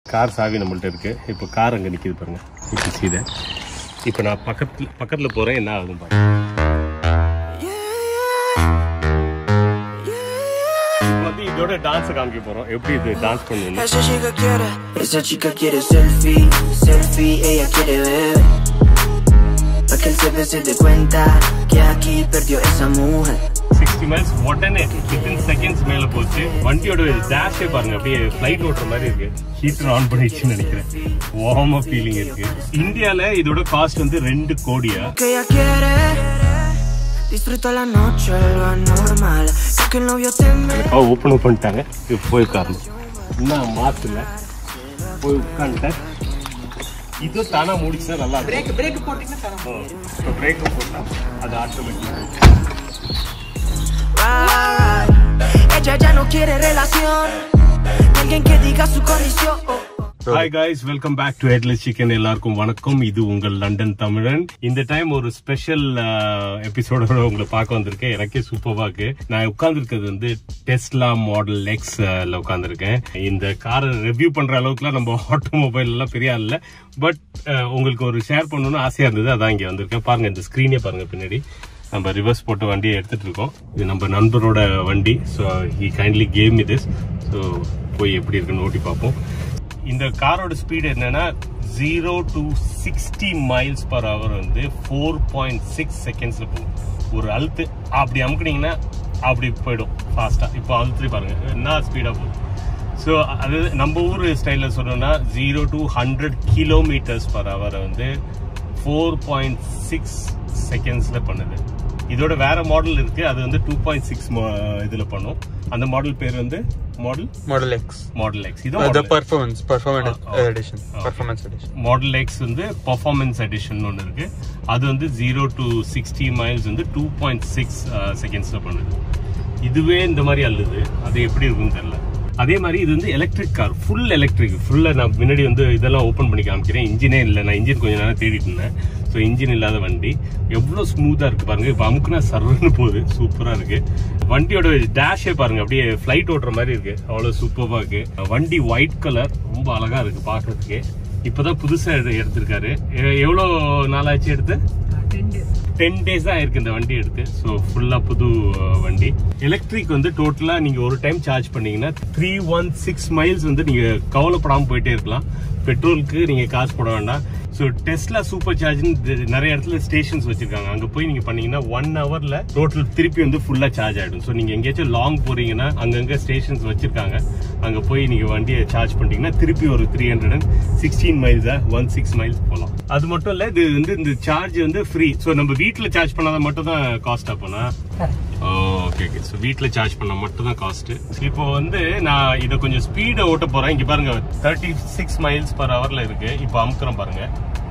Car சாவி நம்மள்ட்ட இருக்கு இப்போ கார் அங்கே நிற்கிது பாருங்க இப்போ சீதை இப்போ நான் பக்கத்தில் பக்கத்தில் போகிறேன் என்ன ஆகுதுன்னு பாருங்க இப்போ வந்து இதோட டான்ஸை காமிக்க போகிறோம் எப்படி இது டான்ஸ் பண்ணணும் Esa chica quiere, esa chica quiere selfie, selfie, ella quiere ver. Pa' que el jefe se dé cuenta que aquí perdió esa mujer. Sixty miles உடனே வித்தின் செகண்ட்ஸ் மேல போச்சு வண்டியோட டேஷே பாருங்க அப்படியே ஃபிளைட் ஓட்டுற மாதிரி இருக்கு ஹீட்டர் ஆன் பண்ணிடுச்சுன்னு நினைக்கிறேன் வார்ம் ஃபீலிங் இருக்கு இந்தியால இதோட காஸ்ட் வந்து ரெண்டு கோடியா Que ella quiere, disfruta la noche, lo anormal. Sé que el novio te me open பண்ணிட்டாங்க இப்போ போய் உட்காரணும் என்ன மாத்துல போய் உட்காந்துட்டேன் இது தானா முடிச்சா நல்லா பிரேக் பிரேக் போட்டீங்கன்னா இப்போ பிரேக் போட்டா அது automatic Right. Ella ya no quiere relación, alguien que diga su condición. Hi guys welcome back to headless chicken எல்லாருக்கும் வணக்கம் இது உங்கள் லண்டன் தமிழன் இந்த டைம் ஒரு ஸ்பெஷல் எபிசோடோட உங்களை பார்க்க வந்திருக்கேன் எனக்கே சூப்பராக இருக்கு நான் உட்கார்ந்துருக்கிறது வந்து டெஸ்லா மாடல் எக்ஸ் உட்காந்துருக்கேன் இந்த காரை ரிவ்யூ பண்ற அளவுக்குலாம் நம்ம ஆட்டோமொபைல் எல்லாம் பெரிய இல்ல பட் உங்களுக்கு ஒரு ஷேர் பண்ணணும்னு ஆசையா இருந்தது அதான் இங்க வந்திருக்கேன் பாருங்க இந்த ஸ்கிரீனே பாருங்க பின்னாடி நம்ம ரிவர்ஸ் போட்டு வண்டியை எடுத்துட்டு இருக்கோம் இது நம்ம நண்பரோட வண்டி ஸோ ஹி கைண்ட்லி கேம் இது ஸோ போய் எப்படி இருக்குன்னு ஓட்டி பார்ப்போம் இந்த காரோட ஸ்பீடு என்னன்னா zero to sixty miles per hour வந்து ஃபோர் பாயிண்ட் சிக்ஸ் செகண்ட்ஸ்ல போகும் ஒரு அழுத்து அப்படி அமுக்குனீங்கன்னா அப்படி போயிடும் ஃபாஸ்டா இப்போ அழுத்து பாருங்க என்ன ஸ்பீடா போகுது ஸோ அது நம்ம ஊர் ஸ்டைலில் சொல்லணும்னா zero to hundred kilometres per hour வந்து ஃபோர் பாயிண்ட் சிக்ஸ் செகண்ட்ஸில் பண்ணுது இதோட வேற மாடல் இருக்கு அது வந்து டூ பாயிண்ட் சிக்ஸ் இதில் பண்ணும் அந்த மாடல் பேர் வந்து model Model X. Model X இது Uh, the Model X. performance, performance Ah, ah. edition, Ah. performance edition. Model X வந்து பர்ஃபார்மன்ஸ் எடிஷன் ஒன்று இருக்கு அது வந்து ஜீரோ டு சிக்ஸ்டி மைல்ஸ் வந்து டூ பாயிண்ட் சிக்ஸ் செகண்ட்ஸில் பண்ணுது இதுவே இந்த மாதிரி அல்லுது அது எப்படி இருக்குன்னு தெரியல அதே மாதிரி இது வந்து எலக்ட்ரிக் கார் ஃபுல் எலக்ட்ரிக் ஃபுல்லாக நான் முன்னாடி வந்து இதெல்லாம் ஓப்பன் பண்ணி காமிக்கிறேன் இன்ஜினே இல்லை நான் இன்ஜின் கொஞ்ச நேரம் தேடிட்டு இருந்தேன் ஸோ இன்ஜின் இல்லாத வண்டி எவ்வளோ ஸ்மூத்தாக இருக்கு பாருங்க இப்போ அமுக்குனா சர்ன்னு போகுது சூப்பராக இருக்கு வண்டியோட டேஷே பாருங்க அப்படியே ஃப்ளைட் ஓட்டுற மாதிரி இருக்கு அவ்வளோ சூப்பராக இருக்கு வண்டி ஒயிட் கலர் ரொம்ப அழகா இருக்கு பார்க்கறதுக்கு இப்போதான் புதுசா எடு- எடுத்திருக்காரு எ- எவ்வளோ நாளாச்சு எடுத்து டென் டேஸ் தான் இருக்கு இந்த வண்டி எடுத்து ஸோ ஃபுல்லா புது அஹ், வண்டி எலக்ட்ரிக் வந்து டோட்டலா நீங்க ஒரு டைம் சார்ஜ் பண்ணீங்கன்னா த்ரீ ஒன் சிக்ஸ் மைல்ஸ் வந்து நீங்க கவலைப்படாம போயிட்டே இருக்கலாம் பெட்ரோலுக்கு நீங்க காசு போட வேண்டாம் ஸோ டெஸ்லா சூப்பர் சார்ஜ்னு நிறைய இடத்துல ஸ்டேஷன்ஸ் வச்சிருக்காங்க அங்க போய் நீங்க பண்ணீங்கன்னா ஒன் ஹவர்ல டோட்டல் திருப்பி வந்து ஃபுல்லா சார்ஜ் ஆயிடும் ஸோ நீங்க எங்கேயாச்சும் லாங் போறீங்கன்னா அங்கங்க ஸ்டேஷன்ஸ் வச்சிருக்காங்க அங்க போய் நீங்க வண்டியை சார்ஜ் பண்ணிட்டீங்கன்னா திருப்பி ஒரு த்ரீ ஹண்ட்ரட் அண்ட் சிக்ஸ்டீன் மைல்ஸா ஒன் சிக்ஸ் மைல்ஸ் போகலாம் அது மட்டும் இல்ல இது வந்து இந்த சார்ஜ் வந்து ஃப்ரீ ஸோ நம்ம வீட்டில் சார்ஜ் பண்ணாத மட்டும் தான் காஸ்ட் அப்போனா ஓகே ஓகே ஸோ வீட்டில் சார்ஜ் பண்ண மட்டும் தான் காஸ்ட் இப்போ வந்து நான் இதை கொஞ்சம் ஸ்பீடை ஓட்ட போறேன் இங்க பாருங்க தேர்ட்டி சிக்ஸ் மைல்ஸ் பர் ஹவர்ல இருக்கு இப்போ அமுக்குறேன் பாருங்க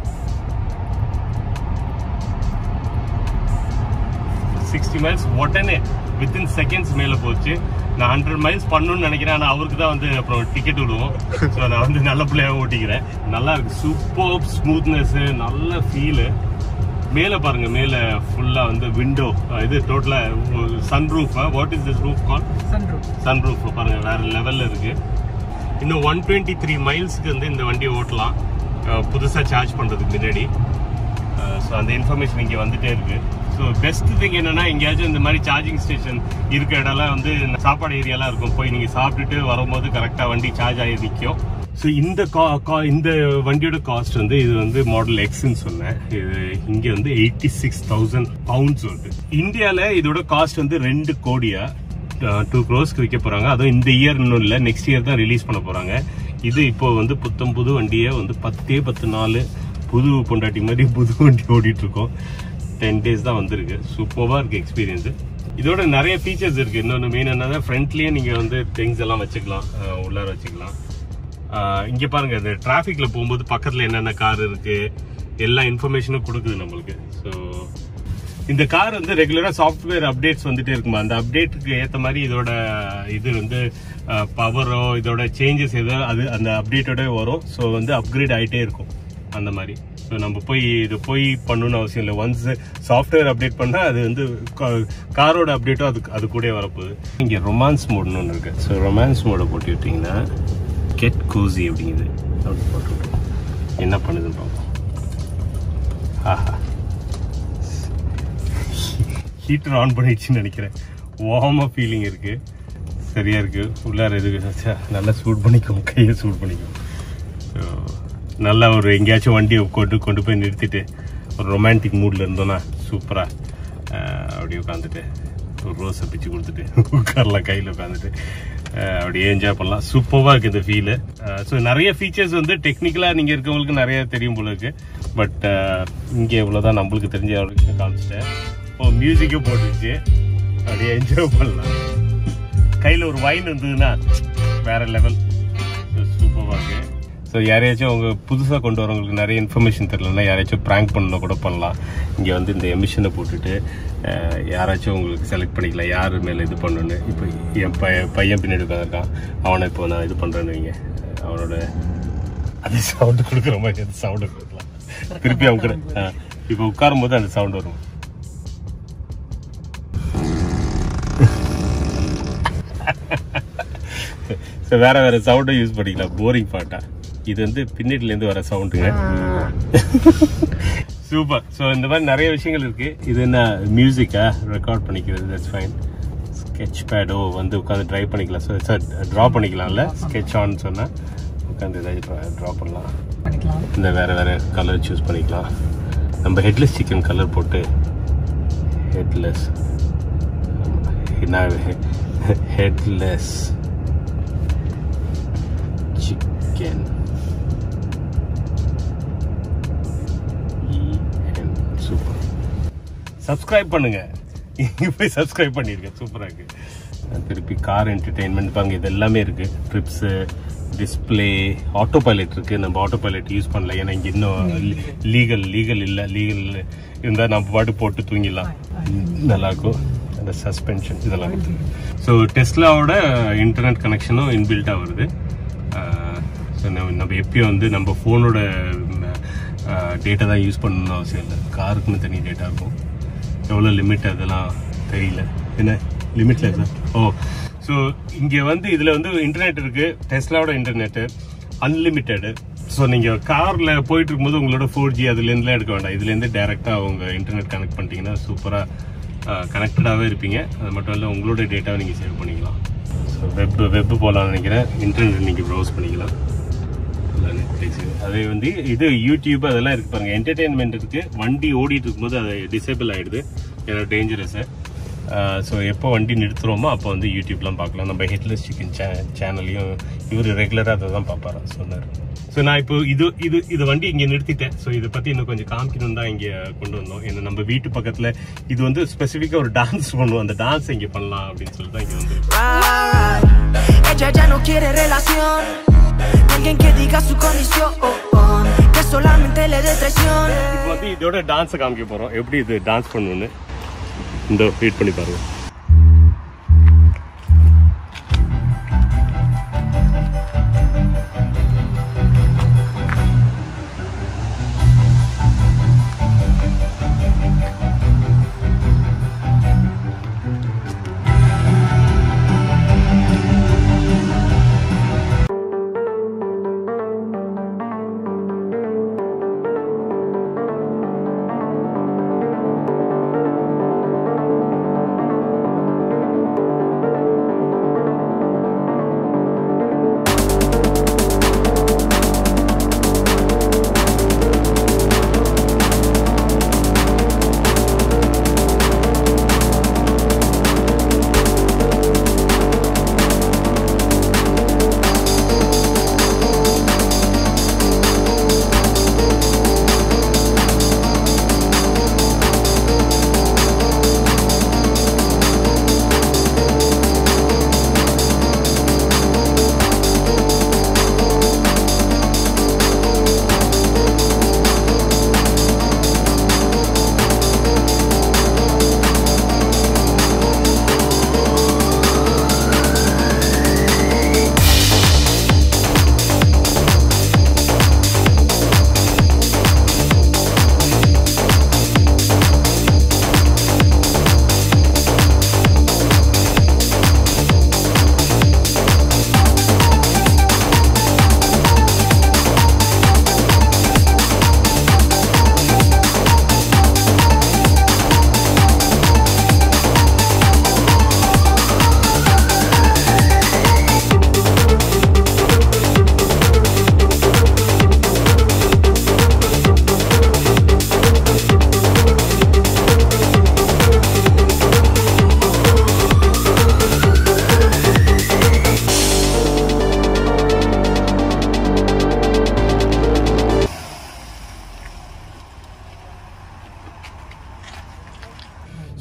சிக்ஸ்டி மைல்ஸ் உடனே வித்தின் செகண்ட்ஸ் மேல போச்சு நான் ஹண்ட்ரட் மைல்ஸ் பண்ணணும்னு நினைக்கிறேன் ஆனா அவருக்கு தான் வந்து அப்புறம் டிக்கெட் விடுவோம் ஸோ நான் வந்து நல்ல பிள்ளையா ஓட்டிக்கிறேன் நல்லா இருக்கு சூப்பர் ஸ்மூத்னஸ் நல்ல ஃபீலு மேல பாருங்க மேல ஃபுல்லா வந்து விண்டோ இது டோட்டலா sunroof what is this roof call sunroof பாருங்க வேற லெவல்ல இருக்கு இன்னும் ஒன் டுவெண்ட்டி த்ரீ மைல்ஸ்க்கு வந்து இந்த வண்டியை ஓட்டலாம் அஹ் புதுசா சார்ஜ் பண்றதுக்கு முன்னாடி ஸோ அந்த இன்ஃபர்மேஷன் இங்கே வந்துட்டே இருக்கு ஸோ பெஸ்ட் திங் என்னன்னா எங்கேயாச்சும் இந்த மாதிரி சார்ஜிங் ஸ்டேஷன் இருக்க இடம்லாம் வந்து சாப்பாடு ஏரியாலாம் இருக்கும் போய் நீங்கள் சாப்பிட்டுட்டு வரும்போது கரெக்டாக வண்டி சார்ஜ் ஆகி நிற்கும் ஸோ இந்த கா கா- இந்த வண்டியோட காஸ்ட் வந்து இது வந்து மாடல் எக்ஸ்ன்னு சொன்னேன் இது இங்கே வந்து எயிட்டி சிக்ஸ் தௌசண்ட் பவுண்ட்ஸ் வருது இந்தியாவில் இதோட காஸ்ட் வந்து ரெண்டு கோடியா டூ க்ரோஸ்க்கு விற்க போறாங்க அதுவும் இந்த இயர் இன்னும் இல்லை நெக்ஸ்ட் இயர் தான் ரிலீஸ் பண்ண போறாங்க இது இப்போ வந்து புத்தம் புது வண்டியை வந்து பத்தே பத்து நாள் புது பொண்டாட்டி மாதிரி புது வண்டி ஓடிட்டு இருக்கோம் டென் டேஸ் தான் வந்திருக்கு சூப்பராக இருக்கு எக்ஸ்பீரியன்ஸ் இதோட நிறைய ஃபீச்சர்ஸ் இருக்கு இன்னொன்று மெயின் என்னன்னா ஃப்ரண்ட்லயே நீங்க வந்து திங்ஸ் எல்லாம் வச்சுக்கலாம் அஹ் உள்ளார வச்சுக்கலாம் அஹ் இங்க பாருங்க இந்த டிராஃபிக்ல போகும்போது பக்கத்துல என்னென்ன கார் இருக்கு எல்லா இன்ஃபர்மேஷனும் கொடுக்குது நம்மளுக்கு ஸோ இந்த கார் வந்து ரெகுலரா சாஃப்ட்வேர் அப்டேட்ஸ் வந்துட்டே இருக்குமா அந்த அப்டேட்டுக்கு ஏத்த மாதிரி இதோட இது வந்து பவரோ இதோட சேஞ்சஸ் ஏதோ அது அந்த அப்டேட்டோட வரும் ஸோ வந்து அப்கிரேட் ஆயிட்டே இருக்கும் அந்த மாதிரி ஸோ நம்ம போய் இது போய் பண்ணணும்னு அவசியம் இல்லை ஒன்ஸ் சாஃப்ட்வேர் அப்டேட் பண்ணா அது வந்து காரோட அப்டேட்டும் அது அது கூட வரப்போகுது இங்கே ரொமான்ஸ் மோட்னு ஒன்று இருக்கு ஸோ ரொமான்ஸ் மோடை போட்டு விட்டீங்கன்னா கெட் கோசி அப்படிங்குது அப்படி போட்டு என்ன பண்ணுதுன்னு பார்ப்போம் ஆஹா ஹீட்டர் ஆன் பண்ணிடுச்சுன்னு நினைக்கிறேன் வார்மாக ஃபீலிங் இருக்கு சரியா இருக்கு உள்ளார இருக்கு ச்சே, நல்லா சூட் பண்ணிக்கும் கையை சூட் பண்ணிக்கும் ஸோ நல்லா ஒரு எங்கேயாச்சும் வண்டியை கொண்டு கொண்டு போய் நிறுத்திட்டு ஒரு ரொமான்டிக் மூடில் இருந்தோன்னா சூப்பராக அப்படியே உட்காந்துட்டு ஒரு ரோஸை பிச்சு கொடுத்துட்டு உட்காரலாம் கையில் உட்காந்துட்டு அப்படியே என்ஜாய் பண்ணலாம் சூப்பராக இருக்குது இந்த ஃபீலு ஸோ நிறைய ஃபீச்சர்ஸ் வந்து டெக்னிக்கலாக நீங்கள் இருக்கவங்களுக்கு நிறைய தெரியும் போல இருக்கு பட் இங்கே இவ்வளோதான் நம்மளுக்கு தெரிஞ்ச அளவுக்கு காமிச்சிட்டேன் ஓ மியூசிக்கும் போட்டுச்சு அப்படியே என்ஜாய் பண்ணலாம் கையில் ஒரு வைன் இருந்ததுன்னா வேற லெவல் சூப்பராக இருக்கு ஸோ யாரையாச்சும் அவங்க புதுசாக கொண்டு வரவங்களுக்கு நிறைய இன்ஃபர்மேஷன் தெரியலன்னா யாரையாச்சும் ப்ராங்க் பண்ணணும் கூட பண்ணலாம் இங்கே வந்து இந்த எமிஷனை போட்டுட்டு அஹ், யாராச்சும் உங்களுக்கு செலக்ட் பண்ணிக்கலாம் யார் மேலே இது பண்ணணுன்னு இப்போ என் பையன் பையன் பின்னாடி உட்காந்துருக்கான் அவனை இப்போ நான் இது பண்ணுறேன்னு வைங்க அவனோட அதே சவுண்டு கொடுக்குற மாதிரி அந்த சவுண்டு கொடுக்கலாம் திருப்பி அவங்க கூட அஹ், இப்போ உட்காரும் போது அந்த சவுண்ட் வரும் ஸோ வேற வேற சவுண்டை யூஸ் பண்ணிக்கலாம் போரிங் பாட்டா இது வந்து பின்னணிலேருந்து வர சவுண்டுங்க சூப்பர் ஸோ இந்த மாதிரி நிறைய விஷயங்கள் இருக்கு இது என்ன மியூசிக்கா ரெக்கார்ட் பண்ணிக்கிறது தட்ஸ் ஃபைன் ஸ்கெட்ச் பேடோ வந்து உட்காந்து ட்ரை பண்ணிக்கலாம் ஸோ சார் ட்ரா பண்ணிக்கலாம்ல ஸ்கெட்ச் ஆன் சொன்னால் உட்காந்து ஏதாச்சும் ட்ரா பண்ணலாம் பண்ணிக்கலாம் இந்த வேற வேற கலர் சூஸ் பண்ணிக்கலாம் நம்ம ஹெட்லெஸ் சிக்கன் கலர் போட்டு headless headless chicken super subscribe பண்ணுங்க இங்க போய் சப்ஸ்கிரைப் பண்ணிருக்கேன் சூப்பரா இருக்கு திருப்பி கார் என்டர்டெயின்மெண்ட் பாங்க இது எல்லாமே இருக்கு ட்ரிப்ஸு டிஸ்பிளே ஆட்டோ பைலட் இருக்கு நம்ம ஆட்டோ பைலட் யூஸ் பண்ணல ஏன்னா இங்க இன்னும் லீகல் லீகல் இல்ல லீகல் இருந்தா நம்ம பாட்டு போட்டு தூங்கிடலாம் நல்லா இருக்கும் அந்த சஸ்பென்ஷன் இதெல்லாம் ஸோ டெஸ்லாவோட இன்டர்நெட் கனெக்ஷனும் இன்பில்ட்டாக வருது ஸோ நம்ம நம்ம எப்பயும் வந்து நம்ம ஃபோனோட டேட்டா தான் யூஸ் பண்ணணும்னு அவசியம் இல்லை காருக்குன்னு தனி டேட்டா இருக்கும் எவ்வளோ லிமிட் அதெல்லாம் தெரியல என்ன லிமிட்ல சார் ஓ ஸோ இங்கே வந்து இதில் வந்து இன்டர்நெட் இருக்கு டெஸ்லாவோட இன்டர்நெட்டு அன்லிமிட்டெடு ஸோ நீங்கள் காரில் போயிட்டு இருக்கும்போது உங்களோட ஃபோர் ஜி அதுலேருந்துலாம் எடுக்க வேண்டாம் இதுலேருந்து டேரெக்டாக அவங்க இன்டர்நெட் கனெக்ட் பண்ணிட்டீங்கன்னா சூப்பராக கனெக்டடாகவே இருப்பீங்க அது மட்டும் இல்லை உங்களோட டேட்டாவை நீங்கள் சேவ் பண்ணிக்கலாம் ஸோ வெப் வெப் போகலாம்னு நினைக்கிறேன் இன்டர்நெட் நீங்கள் ப்ரௌஸ் பண்ணிக்கலாம் இல்லை நெட்ஃப்ளிக்ஸ் அதே வந்து இது யூடியூப் அதெல்லாம் இருக்கு பாருங்க என்டர்டெயின்மெண்ட் இருக்கு வண்டி ஓடிட்டு இருக்கும்போது அது டிசேபிள் ஆயிடுது ஏன்னா டேஞ்சரஸ் ஸோ எப்போ வண்டி நிறுத்துறோமோ அப்போ வந்து யூடியூப்லாம் பார்க்கலாம் நம்ம ஹெட்லெஸ் சிக்கன் சே சேனல்லையும் இவர் ரெகுலராக அதை தான் பார்ப்பாராம் சொன்னார் ஸோ நான் இப்போ இது இது இது வண்டி இங்கே நிறுத்திட்டேன் ஸோ இதை பற்றி இன்னும் கொஞ்சம் காமிக்கணும் தான் இங்கே கொண்டு வந்தோம் ஏன்னா நம்ம வீட்டு பக்கத்தில் இது வந்து ஸ்பெசிஃபிக்காக ஒரு டான்ஸ் பண்ணுவோம் அந்த டான்ஸ் இங்கே பண்ணலாம் அப்படின்னு சொல்லி தான் இங்கே வந்து Right. Ella ya no quiere relación. Ni alguien que diga su condición. Que solamente le dé traición. இப்போ வந்து இதோட டான்ஸை காமிக்க போகிறோம் எப்படி இது டான்ஸ் பண்ணணும்னு இந்த வெயிட் பண்ணி பாருங்க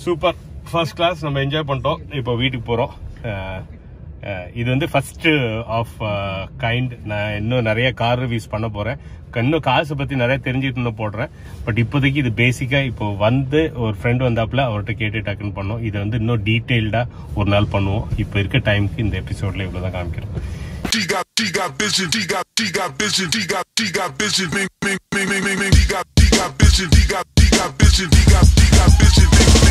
சூப்பர் ஃபர்ஸ்ட் கிளாஸ் நம்ம என்ஜாய் பண்ணிட்டோம் இப்போ வீட்டுக்கு போகிறோம் இது வந்து ஃபர்ஸ்ட் ஆஃப் கைண்ட் நான் இன்னும் நிறைய கார் ரிவ்யூஸ் பண்ண போகிறேன் இன்னும் காசை பற்றி நிறைய தெரிஞ்சுட்டு இன்னும் போடுறேன் பட் இப்போதைக்கு இது பேசிக்காக இப்போ வந்து ஒரு ஃப்ரெண்ட் வந்தாப்புல அவர்கிட்ட கேட்டு டக்குன்னு பண்ணோம் இதை வந்து இன்னும் டீட்டெயில்டாக ஒரு நாள் பண்ணுவோம் இப்போ இருக்க டைமுக்கு இந்த எபிசோடில் இவ்வளோ தான் காமிக்கிறோம் She got, she got vision, she got, she got vision, she got, she got vision, bing, bing, bing, bing, bing, bing. She got, she got vision, she got, she got vision, she got, she got vision, bing, bing.